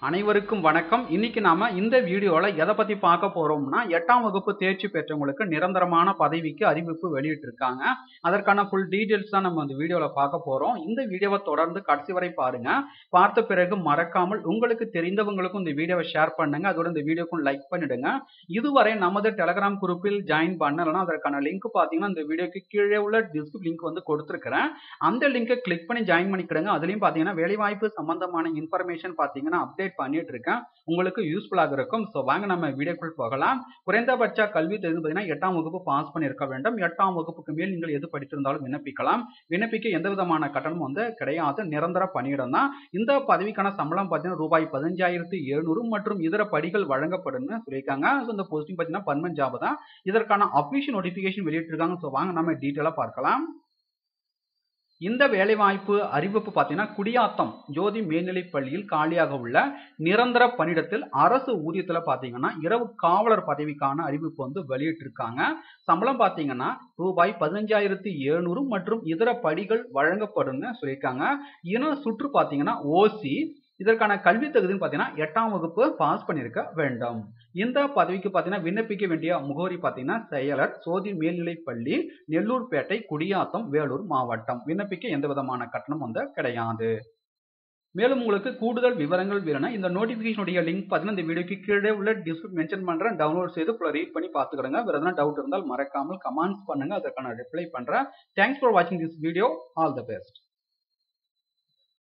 அனைவருக்கும் வணக்கம் இன்னைக்கு நாம இந்த வீடியோல எதை பத்தி பார்க்க போறோம்னா எட்டாம் வகுப்பு தேர்ச்சி பெற்றவங்களுக்கு நிரந்தரமான பதவிக்கு அறிவிப்பு வெளியிட்டு இருக்காங்க அதற்கான ஃபுல் டீடைல்ஸ் தான் நம்ம இந்த வீடியோல பார்க்க போறோம் இந்த வீடியோவை தொடர்ந்து கடைசி வரை பாருங்க பார்த்த பிறகு மறக்காமல் உங்களுக்கு தெரிந்தவங்களுக்கும் இந்த வீடியோவை ஷேர் பண்ணுங்க அதோட இந்த வீடியோக்கும் லைக் பண்ணிடுங்க இதுவரை நமது டெலகிராம் குரூப்பில் ஜாயின் பண்ணலன்னா அதற்கான லிங்க் பாத்தீங்கன்னா இந்த வீடியோக்கு கீழே உள்ள டிஸ்கிரிப் லிங்க் வந்து கொடுத்துருக்கிறேன் அந்த லிங்கை கிளிக் பண்ணி ஜாயின் பண்ணிக்கிடுங்க அதுலயும் பாத்தீங்கன்னா வேலைவாய்ப்பு சம்பந்தமான இன்ஃபர்மேஷன் பாத்தீங்கன்னா அப்டேட் பண்ணிட்டு இருக்கேன் உங்களுக்கு யூஸ்ஃபுல்லாக இருக்கும் ஸோ வாங்க நம்ம வீடியோக்குள் போகலாம் குறைந்தபட்ச கல்வி தெரிந்து பார்த்தீங்கன்னா எட்டாம் வகுப்பு பாஸ் பண்ணியிருக்க வேண்டும் எட்டாம் வகுப்புக்கு மேல் நீங்கள் எது படித்திருந்தாலும் விண்ணப்பிக்கலாம் விண்ணப்பிக்க எந்த விதமான கட்டணமும் வந்து கிடையாது நிரந்தர பணியிடம் தான் இந்த பதவிக்கான சம்பளம் பார்த்தீங்கன்னா ரூபாய் பதினஞ்சாயிரத்தி எழுநூறு மற்றும் இதர படிகள் வழங்கப்படும்னு சொல்லியிருக்காங்க ஸோ இந்த போஸ்டிங் பார்த்தீங்கன்னா பர்மனன்ட் ஜாப் தான் இதற்கான அஃபிஷியல் நோட்டிஃபிகேஷன் வெளியிட்டிருக்காங்க ஸோ வாங்க நம்ம டீட்டெயிலாக பார்க்கலாம் இந்த வேலைவாய்ப்பு அறிவிப்பு பார்த்தீங்கன்னா குடியாத்தம் ஜோதி மேல்நிலைப் பள்ளியில் காலியாக உள்ள நிரந்தர பணியிடத்தில் அரசு ஊதியத்தில் பார்த்தீங்கன்னா இரவு காவலர் பதவிக்கான அறிவிப்பு வந்து வெளியிட்டிருக்காங்க சம்பளம் பார்த்தீங்கன்னா ரூபாய் பதினஞ்சாயிரத்தி எழுநூறு மற்றும் இதர படிகள் வழங்கப்படும்னு சொல்லியிருக்காங்க இன சுற்று பார்த்தீங்கன்னா ஓசி இதற்கான கல்வி தகுதின்னு பார்த்தீங்கன்னா எட்டாம் வகுப்பு பாஸ் பண்ணியிருக்க வேண்டும் இந்த பதவிக்கு பார்த்தீங்கன்னா விண்ணப்பிக்க வேண்டிய முகவரி பார்த்தீங்கன்னா செயலர் சோதி மேல்நிலைப் பள்ளி நெல்லூர்பேட்டை குடியாத்தம் வேலூர் மாவட்டம் விண்ணப்பிக்க எந்த விதமான கட்டணம் வந்து கிடையாது மேலும் உங்களுக்கு கூடுதல் விவரங்கள் வேணும்னா இந்த நோட்டிஃபிகேஷனுடைய லிங்க் பார்த்தீங்கன்னா இந்த வீடியோக்கு கீழே உள்ள டிஸ்கிரிப் மென்ஷன் பண்ணுறேன் டவுன்லோட் செய்து ஃபுல்லாக ரீட் பண்ணி பார்த்துக்கிறேங்க வேறு எதனா டவுட் இருந்தால் மறக்காமல் கமெண்ட்ஸ் பண்ணுங்க அதற்கான ரிப்ளை பண்ணுறேன் தேங்க்ஸ் ஃபார் வாட்சிங் this video all the best